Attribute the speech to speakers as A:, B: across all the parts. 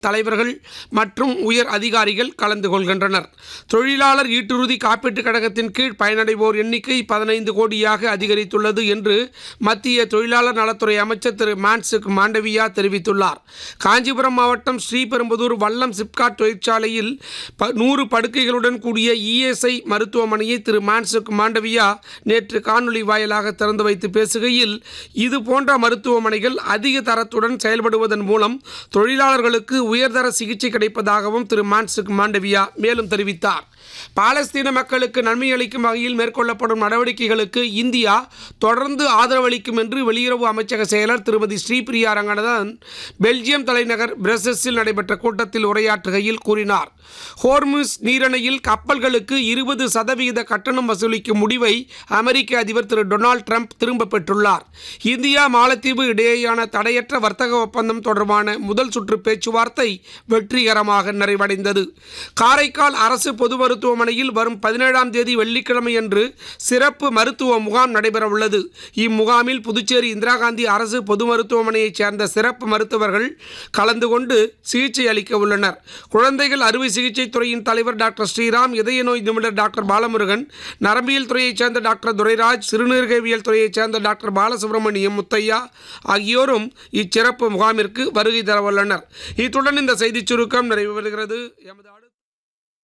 A: தலைவர்கள் மற்றும் உயர் அதிகாரிகள் கலந்து கொள்கின்றனர் தொழிலாளர் ஈட்டுறுதி காப்பீட்டுக் கழகத்தின் கீழ் பயனடைவோர் எண்ணிக்கை பதினைந்து கோடியாக அதிகரித்துள்ளது என்று மத்திய தொழிலாளர் நலத்துறை அமைச்சர் திரு மான்சுக் மாண்டவியா தெரிவித்துள்ளார் காஞ்சிபுரம் மாவட்டம் ஸ்ரீபெரும்புதூர் வல்லம் சிப்காட் தொழிற்சாலையில் ப நூறு படுக்கைகளுடன் கூடிய இஎஸ்ஐ மருத்துவமனையை திரு மான்சுக் மாண்டவியா நேற்று காணொலி வாயிலாக திறந்து வைத்து பேசுகையில் இது போன்ற மருத்துவமனைகள் அதிக தரத்துடன் செயல்படுவதன் மூலம் தொழிலாளர்களுக்கு உயர்தர சிகிச்சை கிடைப்பதாகவும் திரு மான்சுக் மாண்டவியா மேலும் தெரிவித்தார் பாலஸ்தீன மக்களுக்கு நன்மை அளிக்கும் வகையில் மேற்கொள்ளப்படும் நடவடிக்கைகளுக்கு இந்தியா தொடர்ந்து ஆதரவளிக்கும் என்று வெளியுறவு அமைச்சக செயலர் திருமதி ஸ்ரீபிரியா ரங்கநாதன் பெல்ஜியம் தலைநகர் பிரசஸில் நடைபெற்ற கூட்டத்தில் உரையாற்றுகையில் கூறினார் ஹோர்முஸ் நீரணையில் கப்பல்களுக்கு இருபது சதவிகித கட்டணம் வசூலிக்கும் முடிவை அமெரிக்க அதிபர் திரு டொனால்ட் ட்ரம்ப் திரும்பப் பெற்றுள்ளார் இந்தியா மாலத்தீவு இடையேயான தடையற்ற வர்த்தக ஒப்பந்தம் தொடர்பான முதல் சுற்று பேச்சுவார்த்தை வெற்றிகரமாக நிறைவடைந்தது காரைக்கால் அரசு பொது மருத்துவமனையில் வரும் பதினேழாம் தேதி வெள்ளிக்கிழமை அன்று சிறப்பு மருத்துவ முகாம் நடைபெறவுள்ளது இம்முகாமில் புதுச்சேரி இந்திரா காந்தி அரசு பொது மருத்துவமனையைச் சேர்ந்த சிறப்பு மருத்துவர்கள் கலந்து கொண்டு சிகிச்சை அளிக்க உள்ளனர் குழந்தைகள் அறுவை சிகிச்சை துறையின் தலைவர் டாக்டர் ஸ்ரீராம் இதய நோய் நிபுணர் டாக்டர் பாலமுருகன் நரம்பியல் துறையைச் சேர்ந்த டாக்டர் துரைராஜ் சிறுநீரகவியல் துறையைச் சேர்ந்த டாக்டர் பாலசுப்ரமணியம் முத்தையா ஆகியோரும் இச்சிறப்பு முகாமிற்கு வருகை தரவுள்ளனர் இத்துடன் இந்த செய்திச் சுருக்கம் நிறைவு பெறுகிறது எமது அடுத்த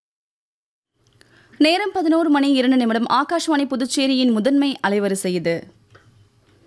B: நேரம் பதினோரு மணி இரண்டு நிமிடம் ஆகாஷ்வாணி புதுச்சேரியின் முதன்மை அலைவரிசை இது